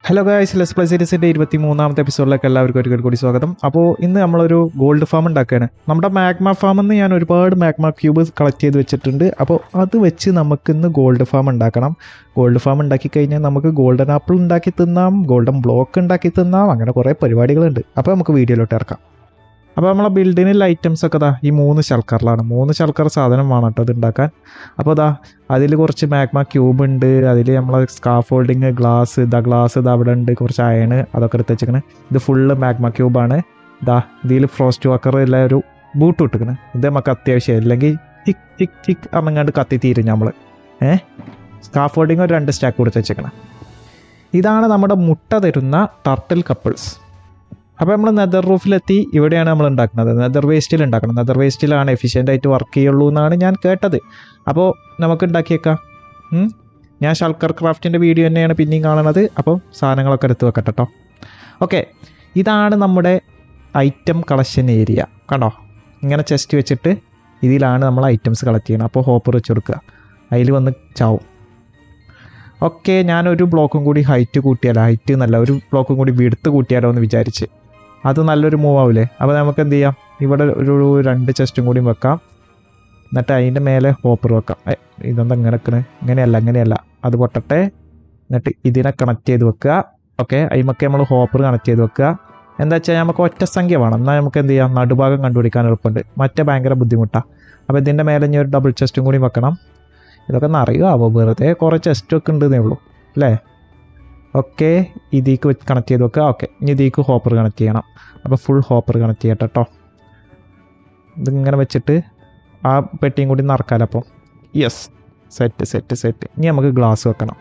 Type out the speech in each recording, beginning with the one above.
Hello guys let's play സീരീസിൻ്റെ ഇരുപത്തി മൂന്നാമത്തെ എപ്പിസോഡിലേക്ക് എല്ലാവർക്കും ഒരിക്കൽ കൂടി സ്വാഗതം അപ്പോൾ ഇന്ന് നമ്മളൊരു ഗോൾഡ് ഫാം ഉണ്ടാക്കുകയാണ് നമ്മുടെ മാഗ്മ ഫാമിൽ നിന്ന് ഞാൻ ഒരുപാട് മാഗ്മ ക്യൂബ് കളക്ട് ചെയ്ത് വെച്ചിട്ടുണ്ട് അപ്പോൾ അത് വെച്ച് നമുക്ക് ഇന്ന് ഗോൾഡ് ഫാം ഉണ്ടാക്കണം ഗോൾഡ് ഫാം ഉണ്ടാക്കി കഴിഞ്ഞാൽ നമുക്ക് ഗോൾഡൻ ആപ്പിൾ ഉണ്ടാക്കി തിന്നാം ഗോൾഡൻ ബ്ലോക്ക് ഉണ്ടാക്കി തിന്നാം അങ്ങനെ കുറേ പരിപാടികളുണ്ട് അപ്പോൾ നമുക്ക് വീഡിയോയിലോട്ട് ഇറക്കാം അപ്പോൾ നമ്മളെ ബിൽഡിങ്ങിൽ ഐറ്റംസ് ഒക്കെ ദാ ഈ മൂന്ന് ശൽക്കറിലാണ് മൂന്ന് ശൽക്കർ സാധനം വേണം കേട്ടോ ഇത് ഉണ്ടാക്കാൻ അപ്പോൾ ദാ അതിൽ കുറച്ച് മാഗ്മ ക്യൂബ് ഉണ്ട് അതിൽ നമ്മളെ സ്കാഫ് ഹോൾഡിങ് ഗ്ലാസ് ഇതാ ഗ്ലാസ് ഇതാ അവിടെ ഉണ്ട് കുറച്ച് അയണ് അതൊക്കെ എടുത്ത് വെച്ചിരിക്കണ് ഇത് ഫുള്ള് മാഗ്മ ക്യൂബാണ് ഇതാ ഇതിൽ ഫ്രോസ്റ്റ് വാക്കർ എല്ലാം ഒരു ബൂട്ട് ഇട്ടിക്കണ് ഇത് നമുക്ക് അത്യാവശ്യം അല്ലെങ്കിൽ ടിക് ടിക് ടിക് അറങ്ങാണ്ട് കത്തി തീരും നമ്മൾ ഏ സ്കാഫ് ഹോൾഡിങ് ഒരു രണ്ട് സ്റ്റാക്ക് കൊടുത്ത് വെച്ചേക്കണം ഇതാണ് നമ്മുടെ മുട്ട തരുന്ന ടർട്ടിൽ കപ്പിൾസ് അപ്പോൾ നമ്മൾ നെതർ റൂഫിലെത്തി ഇവിടെയാണ് നമ്മൾ ഉണ്ടാക്കുന്നത് നെതർ വേസ്റ്റിൽ ഉണ്ടാക്കണം നെതർ വേസ്റ്റിലാണ് എഫിഷ്യൻ്റ് ആയിട്ട് വർക്ക് ചെയ്യുള്ളൂ എന്നാണ് ഞാൻ കേട്ടത് അപ്പോൾ നമുക്ക് ഉണ്ടാക്കിയേക്കാം ഉം? ഞാൻ ഷൾക്കർ ക്രാഫ്റ്റിൻ്റെ വീഡിയോ തന്നെയാണ് പിന്നെയും കാണുന്നത് അപ്പോൾ സാധനങ്ങളൊക്കെ എടുത്ത് വെക്കട്ടെ കേട്ടോ ഓക്കെ ഇതാണ് നമ്മുടെ ഐറ്റം കളക്ഷൻ ഏരിയ കണ്ടോ ഇങ്ങനെ ചെസ്റ്റ് വെച്ചിട്ട് ഇതിലാണ് നമ്മൾ ഐറ്റംസ് കളക്ട് ചെയ്യണം അപ്പോൾ ഹോപ്പർ വെച്ച് കൊടുക്കുക അതിൽ വന്ന് ചാവും ഓക്കെ ഞാനൊരു ബ്ലോക്കും കൂടി ഹൈറ്റ് കൂട്ടിയാലോ ഹൈറ്റ് എന്നല്ല ഒരു ബ്ലോക്കും കൂടി വിടുത്ത് കൂട്ടിയാലോ എന്ന് വിചാരിച്ച് അത് നല്ലൊരു മൂവ് ആവില്ലേ അപ്പോൾ നമുക്ക് എന്ത് ചെയ്യാം ഇവിടെ ഒരു രണ്ട് ചെസ്റ്റും കൂടി വെക്കാം എന്നിട്ട് അതിൻ്റെ മേലെ ഹോപ്പർ വെക്കാം ഏ, ഇതെന്താ ഇങ്ങനെ വെക്കണേ ഇങ്ങനെയല്ല ഇങ്ങനെയല്ല അത് പൊട്ടട്ടെ എന്നിട്ട് ഇതിനെ കണക്ട് ചെയ്ത് വെക്കുക ഓക്കെ അതിമൊക്കെ നമ്മൾ ഹോപ്പർ കണക്ട് ചെയ്ത് വെക്കുക എന്താ വെച്ചാൽ നമുക്ക് ഒറ്റ സംഖ്യ വേണം എന്നാൽ നമുക്ക് എന്ത് ചെയ്യാം നടുഭാഗം കണ്ടുപിടിക്കാൻ എളുപ്പമുണ്ട് മറ്റേ ഭയങ്കര ബുദ്ധിമുട്ടാണ് അപ്പോൾ ഇതിൻ്റെ മേലെ ഇനി ഒരു ഡബിൾ ചെസ്റ്റും കൂടി വെക്കണം ഇതൊക്കെ നിറയുമോ വെറുതെ കുറേ ചെസ്റ്റ് ഒക്കെ ഉണ്ടെന്നേ ഉള്ളൂ അല്ലേ ഓക്കെ ഇതിലേക്ക് വെച്ച് കണക്ട് ചെയ്ത് വെക്കുക ഓക്കെ ഇനി ഇതിലേക്ക് ഹോപ്പർ കണക്ട് ചെയ്യണം അപ്പോൾ ഫുൾ ഹോപ്പർ കണക്ട് ചെയ്യട്ടെ കേട്ടോ ഇതിങ്ങനെ വെച്ചിട്ട് ആ പെട്ടിയും കൂടി നിറക്കാലോ അപ്പോൾ യെസ് സെറ്റ് സെറ്റ് സെറ്റ് ഇനി നമുക്ക് ഗ്ലാസ് വെക്കണം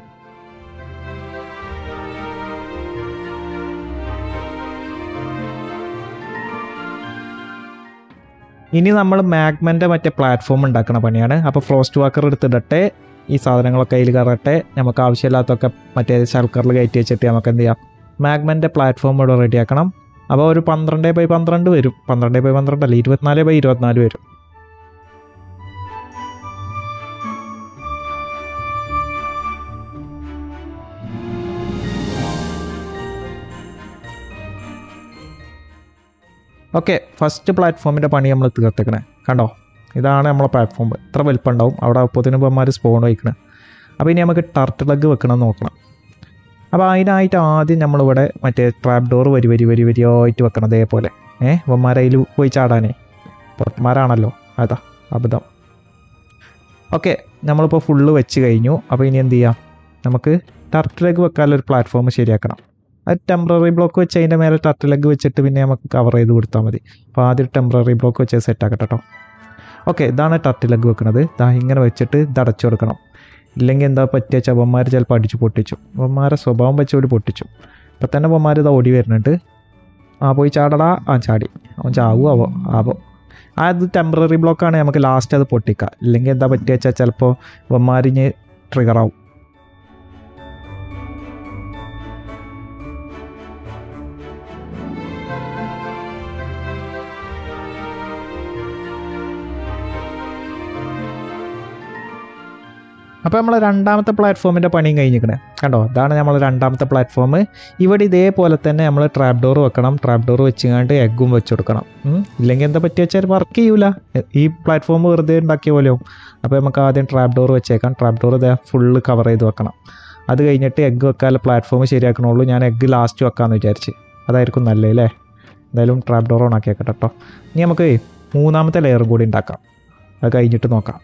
ഇനി നമ്മൾ മാഗ്മൻ്റെ മറ്റേ പ്ലാറ്റ്ഫോം ഉണ്ടാക്കുന്ന പണിയാണ് അപ്പോൾ ഫ്രോസ്റ്റ് വാക്കർ എടുത്തിടട്ടെ ഈ സാധനങ്ങളൊക്കെ അതിൽ കയറട്ടെ നമുക്ക് ആവശ്യമില്ലാത്തൊക്കെ മറ്റേ ശർക്കറിൽ കയറ്റി വെച്ചിട്ട് നമുക്ക് എന്ത് ചെയ്യാം മാഗ്മൻ്റെ പ്ലാറ്റ്ഫോം ഇവിടെ റെഡിയാക്കണം അപ്പോൾ ഒരു പന്ത്രണ്ട് ബൈ പന്ത്രണ്ട് വരും പന്ത്രണ്ട് ബൈ പന്ത്രണ്ട് അല്ല ഇരുപത്തിനാല് ബൈ ഇരുപത്തിനാല് വരും ഓക്കെ ഫസ്റ്റ് പ്ലാറ്റ്ഫോമിൻ്റെ പണി നമ്മൾ തീർത്തേക്കണേ കണ്ടോ ഇതാണ് നമ്മളെ പ്ലാറ്റ്ഫോം ഇത്ര വലിപ്പം ഉണ്ടാവും അവിടെ അപ്പോഴത്തേനും ഇപ്പന്മാർ സ്പോൺ വയ്ക്കണേ അപ്പോൾ ഇനി നമുക്ക് ടർട്ട് ലഗ് വെക്കണം എന്ന് നോക്കണം അപ്പോൾ അതിനായിട്ട് ആദ്യം നമ്മളിവിടെ മറ്റേ ട്രാപ്പ് ഡോർ വരി വരി വരി വരിയായിട്ട് വെക്കണം അതേപോലെ ഏ ഇവന്മാർ അതിൽ പോയി ചാടാനേ പൊട്ടന്മാരാണല്ലോ അതാ അബദ്ധം ഓക്കെ നമ്മളിപ്പോൾ ഫുള്ള് വെച്ച് കഴിഞ്ഞു അപ്പോൾ ഇനി എന്ത് ചെയ്യാം നമുക്ക് ടർട്ട് ലെഗ് വെക്കാനുള്ള ഒരു പ്ലാറ്റ്ഫോം ശരിയാക്കണം അത് ടെമ്പററി ബ്ലോക്ക് വെച്ച് അതിൻ്റെ മേലെ ടർട്ട് ലെഗ് വെച്ചിട്ട് പിന്നെ നമുക്ക് കവർ ചെയ്ത് കൊടുത്താൽ മതി അപ്പോൾ ആദ്യം ടെമ്പററി ബ്ലോക്ക് വെച്ച് സെറ്റ് ആക്കട്ടെ കേട്ടോ ഓക്കെ ഇതാണ് ടർട്ട് ലെഗ് വെക്കുന്നത് ദാ ഇങ്ങനെ വെച്ചിട്ട് ഇത് അടച്ചു കൊടുക്കണം ഇല്ലെങ്കിൽ എന്താ പറ്റിയ ചവന്മാർ ചിലപ്പോൾ അടിച്ച് പൊട്ടിച്ചു അവന്മാരെ സ്വഭാവം വെച്ച് ഒരു പൊട്ടിച്ചു ഇപ്പം തന്നെ അവന്മാർ ഇത് ഓടി വരുന്നുണ്ട് ആ പോയി ചാടടാ ആ ചാടി അവൻ ചാവുമോ ആവോ ആ അത് ടെമ്പററി ബ്ലോക്കാണ് നമുക്ക് ലാസ്റ്റ് അത് പൊട്ടിക്കുക ഇല്ലെങ്കിൽ എന്താ പറ്റിയ വെച്ചാൽ ചിലപ്പോൾ അവന്മാരിഞ്ഞ് ട്രിഗറാവും അപ്പോൾ നമ്മൾ രണ്ടാമത്തെ പ്ലാറ്റ്ഫോമിൻ്റെ പണിയും കഴിഞ്ഞിരിക്കണേ കണ്ടോ അതാണ് നമ്മൾ രണ്ടാമത്തെ പ്ലാറ്റ്ഫോം ഇവിടെ ഇതേപോലെ തന്നെ നമ്മൾ ട്രാപ്പ് ഡോർ വെക്കണം ട്രാപ്പ് ഡോർ വെച്ചുകൊണ്ട് എഗ്ഗും വെച്ച് കൊടുക്കണം ഉം. ഇല്ലെങ്കിൽ എന്താ പറ്റിയ വെച്ചാൽ വർക്ക് ചെയ്യൂല ഈ പ്ലാറ്റ്ഫോം വെറുതെ ഉണ്ടാക്കിയ പോലെയോ അപ്പോൾ നമുക്ക് ആദ്യം ട്രാപ്പ് ഡോർ വെച്ചേക്കാം ട്രാപ്പ് ഡോർ ഇതേ ഫുള്ള് കവർ ചെയ്ത് വെക്കണം അത് കഴിഞ്ഞിട്ട് എഗ്ഗ് വെക്കാനുള്ള പ്ലാറ്റ്ഫോം ശരിയാക്കണുള്ളൂ ഞാൻ എഗ്ഗ് ലാസ്റ്റ് വെക്കാമെന്ന് വിചാരിച്ച് അതായിരിക്കും നല്ലത് അല്ലേ എന്തായാലും ട്രാപ്പ് ഡോർ ഓൺ ആക്കിയേക്കട്ടെ കേട്ടോ ഇനി നമുക്ക് മൂന്നാമത്തെ ലെയറും കൂടി ഉണ്ടാക്കാം അത് കഴിഞ്ഞിട്ട് നോക്കാം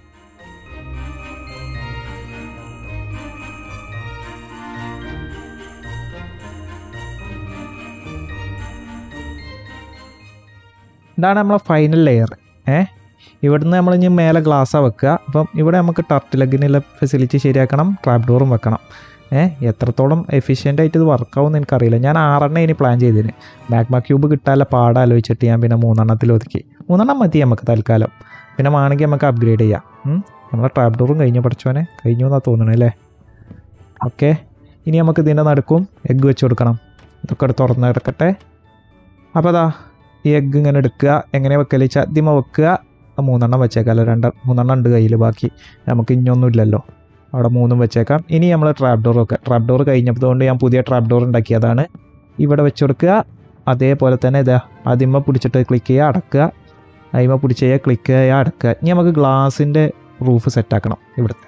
ഇതാണ് നമ്മളെ ഫൈനൽ ലെയർ ഏ ഇവിടുന്ന് നമ്മൾ ഇനി മേലെ ഗ്ലാസ്സാണ് വെക്കുക അപ്പം ഇവിടെ നമുക്ക് ടർട്ട് ലെഗിനുള്ള ഫെസിലിറ്റി ശരിയാക്കണം ട്രാപ്പ് ഡോറും വെക്കണം ഏ എത്രത്തോളം എഫിഷ്യൻ്റ് ആയിട്ട് ഇത് വർക്കാവുമെന്ന് എനിക്കറിയില്ല ഞാൻ ആറെണ്ണം ഇനി പ്ലാൻ ചെയ്തതിന് മാഗ്മ ക്യൂബ് കിട്ടാനുള്ള പാട് ആലോചിച്ചിട്ട് ഞാൻ പിന്നെ മൂന്നെണ്ണത്തിൽ ഒതുക്കി മൂന്നെണ്ണം മതി നമുക്ക് തൽക്കാലം പിന്നെ വേണമെങ്കിൽ നമുക്ക് അപ്ഗ്രേഡ് ചെയ്യാം ഉം. നമ്മളെ ട്രാപ്പ് ഡോറും കഴിഞ്ഞു പഠിച്ചോനെ കഴിഞ്ഞു എന്നാണ് തോന്നണേ അല്ലേ ഓക്കെ ഇനി നമുക്ക് ഇതിൻ്റെ നടുക്കും എഗ്ഗ് വെച്ച് കൊടുക്കണം ഇതൊക്കെ എടുത്ത് തുറന്ന് കിടക്കട്ടെ അപ്പോൾ അതാ ഈ എഗ്ഗ് ഇങ്ങനെ എടുക്കുക എങ്ങനെ വെക്കല് ചദ്യമ വെക്കുക ആ മൂന്നെണ്ണം വെച്ചേക്കാമല്ലോ രണ്ട് മൂന്നെണ്ണം ഉണ്ട് കയ്യിൽ ബാക്കി നമുക്ക് ഇനിയൊന്നും ഇല്ലല്ലോ അവിടെ മൂന്നും വെച്ചേക്കാം ഇനി നമ്മൾ ട്രാപ്പ് ഡോർ വെക്കുക ട്രാപ്പ് ഡോർ കഴിഞ്ഞപ്പോഴതുകൊണ്ട് ഞാൻ പുതിയ ട്രാപ്പ് ഡോർ ഉണ്ടാക്കിയതാണ് ഇവിടെ വെച്ച് കൊടുക്കുക അതേപോലെ തന്നെ ഇതാ അതിമ പിടിച്ചിട്ട് ക്ലിക്ക് ചെയ്യുക അടക്കുക അതിമ പിടിച്ച് ചെയ്യുക ക്ലിക്ക് ചെയ്യുക അടക്കുക ഇനി നമുക്ക് ഗ്ലാസിൻ്റെ റൂഫ് സെറ്റാക്കണം ഇവിടുത്തെ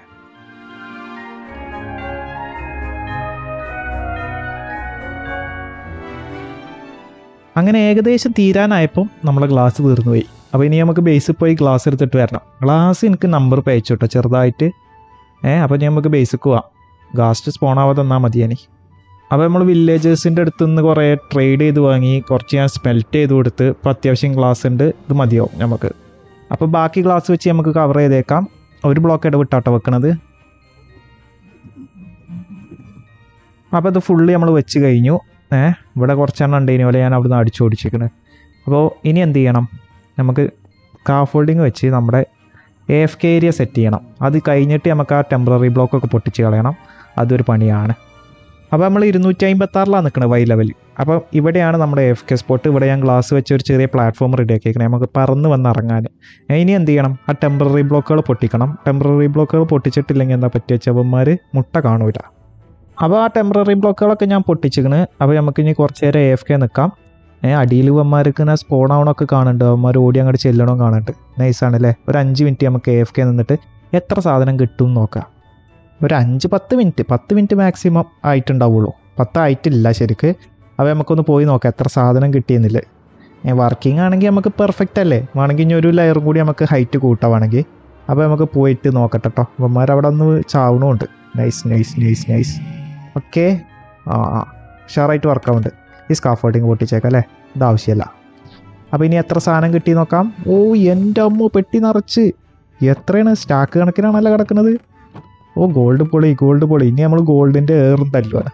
അങ്ങനെ ഏകദേശം തീരാനായപ്പം നമ്മളെ ഗ്ലാസ് തീർന്നു പോയി അപ്പോൾ ഇനി നമുക്ക് ബേസിൽ പോയി ഗ്ലാസ് എടുത്തിട്ട് വരണം ഗ്ലാസ് എനിക്ക് നമ്പർ പേച്ചു കേട്ടോ ചെറുതായിട്ട് ഏഹ് അപ്പോൾ ഇനി നമുക്ക് ബേസിക്ക് പോവാം ഗാസ്റ്റ് സ്പോൺ ആവാതെ തന്നാൽ മതി ഇനി അപ്പോൾ നമ്മൾ വില്ലേജേഴ്സിൻ്റെ അടുത്ത് നിന്ന് കുറേ ട്രേഡ് ചെയ്ത് വാങ്ങി കുറച്ച് ഞാൻ സ്മെൽറ്റ് ചെയ്ത് കൊടുത്ത് ഇപ്പോൾ അത്യാവശ്യം ഗ്ലാസ് ഉണ്ട് ഇത് മതിയാവും നമുക്ക് അപ്പോൾ ബാക്കി ഗ്ലാസ് വെച്ച് നമുക്ക് കവർ ചെയ്തേക്കാം ഒരു ബ്ലോക്ക് ഇടവിട്ടാട്ടോ വെക്കണത് അപ്പോൾ അത് ഫുള്ളി നമ്മൾ വെച്ച് കഴിഞ്ഞു ഏഹ് ഇവിടെ കുറച്ചെണ്ണം ഉണ്ട് ഇനി പോലെ ഞാൻ അവിടുന്ന് അടിച്ചു ഓടിച്ചിരിക്കുന്നത് അപ്പോൾ ഇനി എന്ത് ചെയ്യണം നമുക്ക് കാഫോൾഡിങ് വെച്ച് നമ്മുടെ A F K area set ചെയ്യണം അത് കഴിഞ്ഞിട്ട് നമുക്ക് ആ ടെമ്പററി ബ്ലോക്കൊക്കെ പൊട്ടിച്ച് കളയണം അതൊരു പണിയാണ് അപ്പോൾ നമ്മൾ ഇരുന്നൂറ്റി അമ്പത്താറിലാണ് നിൽക്കുന്നത് വൈ ലെവൽ അപ്പോൾ ഇവിടെയാണ് നമ്മുടെ എഫ് കെ സ്പോട്ട് ഇവിടെ ഞാൻ ഗ്ലാസ് വെച്ച് ഒരു ചെറിയ പ്ലാറ്റ്ഫോം റെഡി ആക്കിയിരിക്കണേ നമുക്ക് പറന്ന് വന്ന് ഇറങ്ങാൻ ഇനി എന്ത് ചെയ്യണം ആ ടെമ്പററി ബ്ലോക്കുകൾ പൊട്ടിക്കണം ടെമ്പററി ബ്ലോക്കുകൾ പൊട്ടിച്ചിട്ടില്ലെങ്കിൽ എന്താ പറ്റിയ ചെവന്മാർ മുട്ട കാണൂല അപ്പോൾ ആ ടെമ്പററി ബ്ലോക്കുകളൊക്കെ ഞാൻ പൊട്ടിച്ചിക്കണ് അപ്പോൾ നമുക്ക് ഇനി കുറച്ച് നേരം എ എഫ് കെ നിൽക്കാം ഏഹ് അടിയിൽ അവന്മാർക്ക് ഇങ്ങനെ സ്പോൺ ആവണമൊക്കെ കാണുന്നുണ്ട് അവന്മാർ ഓടി അങ്ങോട്ട് ചെല്ലണോ കാണുന്നുണ്ട് നൈസാണ് അല്ലേ ഒരു അഞ്ച് മിനിറ്റ് നമുക്ക് എ എഫ് കെ നിന്നിട്ട് എത്ര സാധനം കിട്ടും എന്ന് നോക്കാം ഒരു അഞ്ച് പത്ത് മിനിറ്റ് പത്ത് മിനിറ്റ് മാക്സിമം ആയിട്ടുണ്ടാവുള്ളൂ പത്ത് ആയിട്ടില്ല ശരിക്ക് അപ്പോൾ നമുക്കൊന്ന് പോയി നോക്കാം എത്ര സാധനം കിട്ടിയെന്നില്ല വർക്കിംഗ് ആണെങ്കിൽ നമുക്ക് പെർഫെക്റ്റ് അല്ലേ വേണമെങ്കിൽ ഇനി ഒരു ലെയറും കൂടി നമുക്ക് ഹൈറ്റ് കൂട്ടാം വേണമെങ്കിൽ അപ്പോൾ നമുക്ക് പോയിട്ട് നോക്കട്ടെ കേട്ടോ അവന്മാർ അവിടെ ഒന്ന് ചാവണമുണ്ട് nice nice nice nice okay ആ ആ ഉഷാറായിട്ട് വർക്കാവുണ്ട് ഈ സ്കാഫോൾഡിങ് പൊട്ടിച്ചേക്കാം അല്ലേ ഇത് ആവശ്യമല്ല അപ്പോൾ ഇനി എത്ര സാധനം കിട്ടി നോക്കാം ഓ എൻ്റെ അമ്മ പെട്ടി നിറച്ച് എത്രയാണ് സ്റ്റാക്ക് കണക്കിനാണല്ലോ കിടക്കുന്നത് ഓ ഗോൾഡ് പൊളി ഗോൾഡ് പൊളി ഇനി നമ്മൾ ഗോൾഡിൻ്റെ ഏറും തല്ലുവാണ്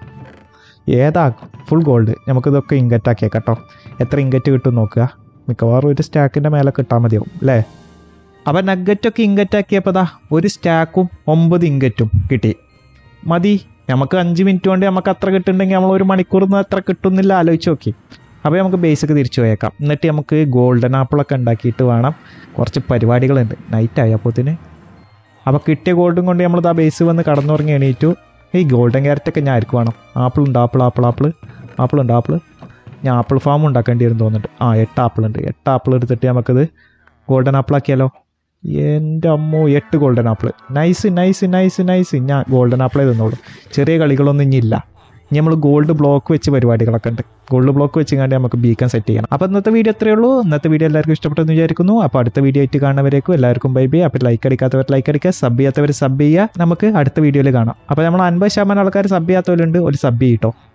ഏതാ ഫുൾ ഗോൾഡ് നമുക്കിതൊക്കെ ഇങ്കറ്റ് ആക്കിയേക്കാം കേട്ടോ എത്ര ഇങ്കറ്റ് കിട്ടും നോക്കുക മിക്കവാറും ഒരു സ്റ്റാക്കിൻ്റെ മേലെ കിട്ടാൽ മതിയാവും അല്ലേ അപ്പം നഗറ്റൊക്കെ ഇങ്കറ്റ് ആക്കിയപ്പോൾ ദാ ഒരു സ്റ്റാക്കും ഒമ്പത് ഇങ്കറ്റും കിട്ടി മതി നമുക്ക് അഞ്ച് മിനിറ്റ് കൊണ്ട് നമുക്ക് അത്ര കിട്ടുന്നുണ്ടെങ്കിൽ നമ്മൾ ഒരു മണിക്കൂർ നിന്ന് അത്ര കിട്ടുന്നില്ല ആലോചിച്ച് നോക്കി അപ്പോൾ നമുക്ക് ബേസിക്ക് തിരിച്ചു പോയേക്കാം എന്നിട്ട് നമുക്ക് ഗോൾഡൻ ആപ്പിളൊക്കെ ഉണ്ടാക്കിയിട്ട് വേണം കുറച്ച് പരിപാടികളുണ്ട് നൈറ്റായി അപ്പോത്തിന് അപ്പോൾ കിട്ടിയ ഗോൾഡും കൊണ്ട് നമ്മൾ ആ ബേസ് വന്ന് കടന്നുറങ്ങി എണീറ്റു ഈ ഗോൾഡൻ ക്യാരറ്റൊക്കെ ഞാൻ ആർക്ക് വേണം ആപ്പിൾ ഉണ്ട് ആപ്പിൾ ആപ്പിൾ ആപ്പിൾ ആപ്പിൾ ഉണ്ട് ആപ്പിൾ ഞാൻ ആപ്പിൾ ഫാം ഉണ്ടാക്കേണ്ടി വരും തോന്നുന്നുണ്ട് ആ എട്ട് ആപ്പിൾ ഉണ്ട് എട്ട് ആപ്പിൾ എടുത്തിട്ട് നമുക്കത് ഗോൾഡൻ ആപ്പിൾ ആക്കിയാലോ എൻ്റെ അമ്മോ എട്ട് golden apple nice nice nice nice ഞാൻ ഗോൾഡൻ ആപ്പിളേ തന്നോളൂ ചെറിയ കളികളൊന്നും ഇനി ഇല്ല ഇനി നമ്മൾ ഗോൾഡ് ബ്ലോക്ക് വെച്ച് പരിപാടികളൊക്കെ ഉണ്ട് ഗോൾഡ് ബ്ലോക്ക് വെച്ച് കണ്ട് നമുക്ക് ബീക്കൺ സെറ്റ് ചെയ്യണം അപ്പോൾ ഇന്നത്തെ വീഡിയോ എത്രയേ ഉള്ളൂ ഇന്നത്തെ വീഡിയോ എല്ലാവർക്കും ഇഷ്ടപ്പെട്ടെന്ന് വിചാരിക്കുന്നു അപ്പോൾ അടുത്ത വീഡിയോ ആയിട്ട് കാണുന്നവരേക്കും എല്ലാവർക്കും ബൈ ബൈ അപ്പോൾ ലൈക്ക് അടിക്കാത്തവർ ലൈക്ക് അടിക്കുക സബ് ചെയ്യാത്തവർ സബ് ചെയ്യുക നമുക്ക് അടുത്ത വീഡിയോയിൽ കാണാം അപ്പോൾ നമ്മൾ അൻപത് ശതമാനം ആൾക്കാർ സബ് ചെയ്യാത്തവരുണ്ട് ഒരു സബ് ചെയ്യട്ടോ